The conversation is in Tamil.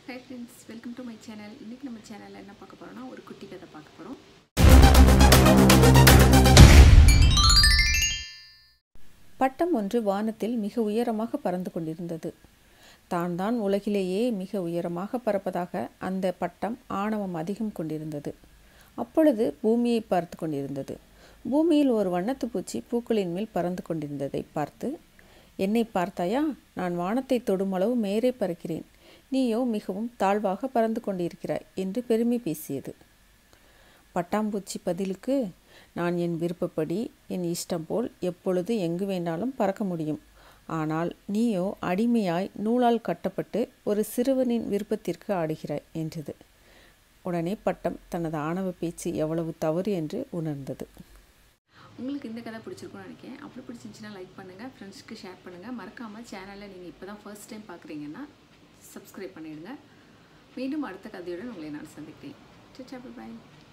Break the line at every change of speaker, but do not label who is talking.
high friends welcome to my channel இன்றைக்கி நம்ம சேனலில் என்ன பார்க்க போகிறோம்னா ஒரு குட்டி கதை பார்க்க போகிறோம்
பட்டம் ஒன்று வானத்தில் மிக உயரமாக பறந்து கொண்டிருந்தது தான் தான் உலகிலேயே மிக உயரமாக பறப்பதாக அந்த பட்டம் ஆணவம் அதிகம் கொண்டிருந்தது அப்பொழுது பூமியை பார்த்து கொண்டிருந்தது பூமியில் ஒரு வண்ணத்து பூச்சி பூக்களின் மேல் பறந்து கொண்டிருந்ததை பார்த்து என்னை பார்த்தாயா நான் வானத்தை தொடுமளவு மேலே பறக்கிறேன் நீயோ மிகவும் தாழ்வாக பறந்து கொண்டிருக்கிறாய் என்று பெருமை பேசியது பட்டாம்பூச்சி பதிலுக்கு நான் என் விருப்பப்படி என் இஷ்டம் போல் எப்பொழுது எங்கு வேண்டாலும் பறக்க முடியும் ஆனால் நீயோ அடிமையாய் நூலால் கட்டப்பட்டு ஒரு சிறுவனின் விருப்பத்திற்கு ஆடுகிறாய் என்றது உடனே பட்டம் தனது ஆணவ பேச்சு எவ்வளவு தவறு என்று உணர்ந்தது
உங்களுக்கு இந்த கதை பிடிச்சிருக்கும்னு நினைக்கிறேன் அப்படி பிடிச்சிருந்துச்சுன்னா லைக் பண்ணுங்கள் ஃப்ரெண்ட்ஸ்க்கு ஷேர் பண்ணுங்கள் மறக்காமல் சேனலை நீங்கள் இப்போ தான் ஃபர்ஸ்ட் டைம் பார்க்குறீங்கன்னா சப்ஸ்கிரைப் பண்ணிவிடுங்க மீண்டும் அடுத்த கதையுடன் உங்களை நான் சந்திக்கிறேன் பாய்